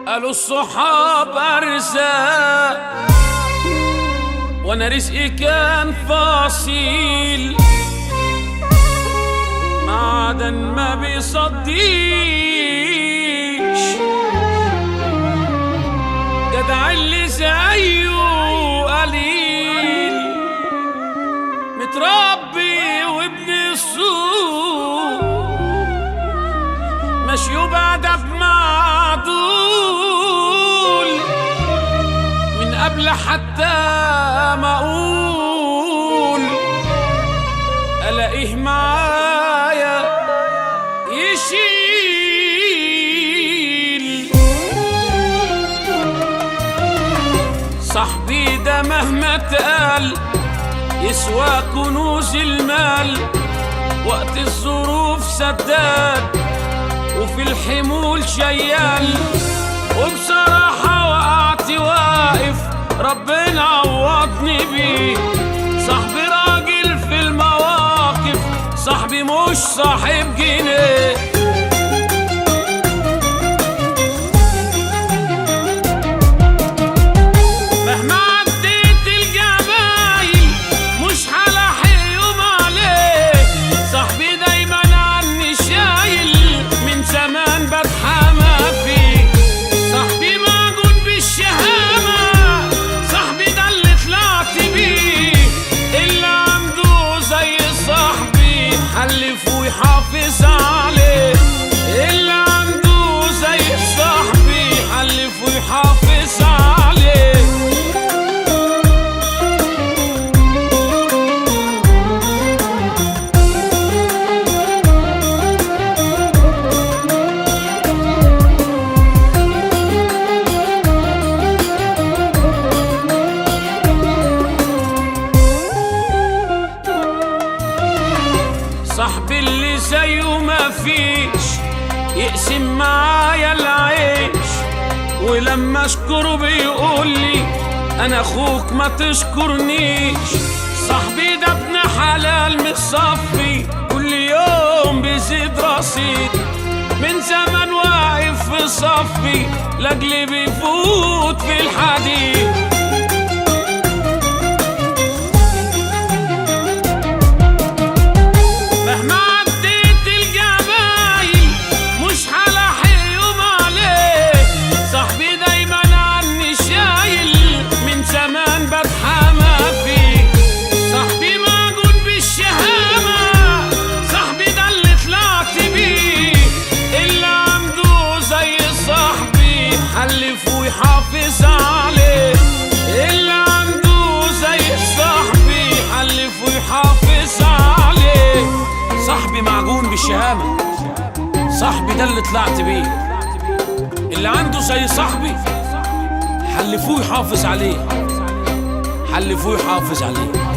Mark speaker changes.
Speaker 1: قالوا الصحاب أرزاق وانا رزقي كان فاصيل معدن ما بيصديش جدع اللي زيه قليل متربي وابن السوق ماشي بأدب معدول من قبل حتى ما اقول الاقيه معايا يشيل صاحبي ده مهما اتقال يسوى كنوز المال وقت الظروف سداد وفي الحمول شيال وبصراحة وقعت واقف ربنا عوضني بيه صاحبي راجل في المواقف صاحبي مش صاحب جنيه مهما عديت الجبايل مش هلاحق يوم عليه صاحبي دايما عني شايل من زمان بتحامى فيه صاحبي موجود بالشهامة صاحبي ده اللي طلعت بيه اللي عنده زي صاحبي حلف ويحافظ عليه اللي عنده زي صاحبي حلف ويحافظ عليه صاحبي اللي زيه ما فيش يقسم معايا العيش ولما اشكره بيقول لي انا اخوك ما تشكرنيش صاحبي ده ابن حلال متصفي كل يوم بيزيد رصيد من زمان واقف في صفي لاجلي بيفوت في الحديد مهما عديت الجبايل مش هلاحق يوم عليه صاحبي دايما عني شايل من زمان بتحامى فيه صاحبي موجود بالشهامة صاحبي ده اللي طلعت بيه اللي عنده زي صاحبي حلف ويحافظ عليه اللي عنده زي صاحبي حلف ويحافظ عليه صاحبي معجون بالشهامة صاحبي ده اللي طلعت بيه اللي عنده زي صاحبي حلفوه يحافظ عليه حلفوه يحافظ عليه